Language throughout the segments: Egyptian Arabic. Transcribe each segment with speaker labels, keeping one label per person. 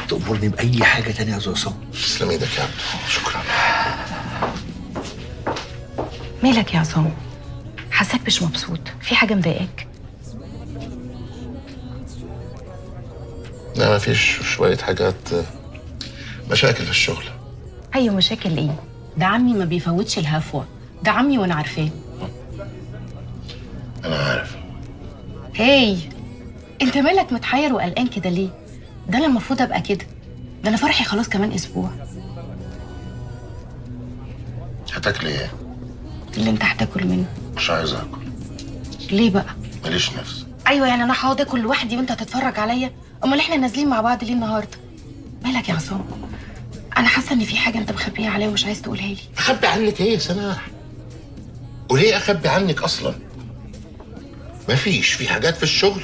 Speaker 1: تأمرني بأي حاجة تانية يا أستاذ عصام
Speaker 2: تسلم ايدك يا عبدو شكرا
Speaker 3: مالك يا عصام حاساك مش مبسوط في حاجه مضايقاك
Speaker 2: لا ما فيش شوية حاجات مشاكل في الشغل
Speaker 3: ايوه مشاكل ايه ده عمي ما بيفوتش الهفوه ده عمي وانا عارفاه
Speaker 2: أنا عارف
Speaker 3: هاي انت مالك متحير وقلقان كده ليه ده انا المفروض ابقى كده ده انا فرحي خلاص كمان اسبوع
Speaker 2: هتاكلي ايه؟
Speaker 3: اللي انت هتاكل منه
Speaker 2: مش عايز اكل
Speaker 3: ليه بقى
Speaker 2: ماليش نفس
Speaker 3: ايوه يعني انا هقعد اكل لوحدي وانت هتتفرج عليا امال احنا نازلين مع بعض ليه النهارده مالك يا عصام انا حاسه ان في حاجه انت مخبيها عليا ومش عايز تقولها لي
Speaker 2: اخبي عنك ايه يا سماح؟ وليه اخبي عنك اصلا؟ ما فيش في حاجات في الشغل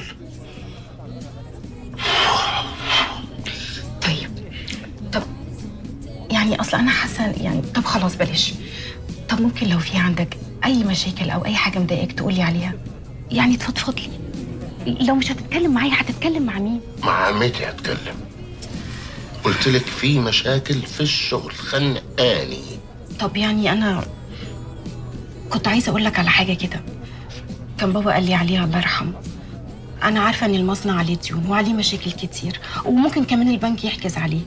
Speaker 3: طيب طب يعني اصل انا حاسه يعني طب خلاص بلاش طب ممكن لو في عندك اي مشاكل او اي حاجه مضايقاك تقولي عليها يعني تفضفض لي لو مش هتتكلم معايا هتتكلم مع مين
Speaker 2: مع عمتي هتكلم قلت لك في مشاكل في الشغل خنقاني
Speaker 3: طب يعني انا كنت عايزه اقول لك على حاجه كده كان بابا قال لي عليها الله يرحمه انا عارفه ان المصنع عليه ديون وعليه مشاكل كتير وممكن كمان البنك يحجز عليه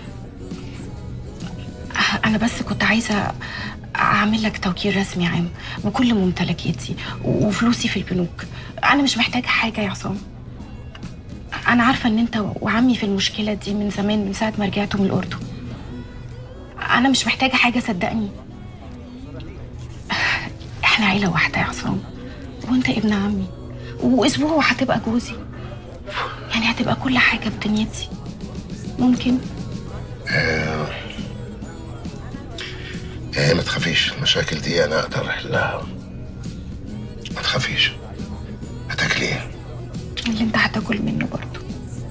Speaker 3: انا بس كنت عايزه اعمل لك توكيل رسمي عام بكل ممتلكاتي وفلوسي في البنوك انا مش محتاجه حاجه يا عصام انا عارفه ان انت وعمي في المشكله دي من زمان من ساعه ما رجعتوا من الاردن انا مش محتاجه حاجه صدقني احنا عيله واحده يا عصام وانت ابن عمي واسبوع وهتبقى جوزي يعني هتبقى كل حاجه في دنيتي ممكن
Speaker 2: ايه ما تخافيش المشاكل دي انا اقدر احلها ما تخافيش هتاكلي ايه؟
Speaker 3: اللي انت هتاكل منه برضه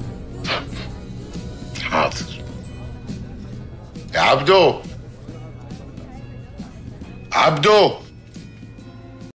Speaker 2: حاضر يا عبدو عبدو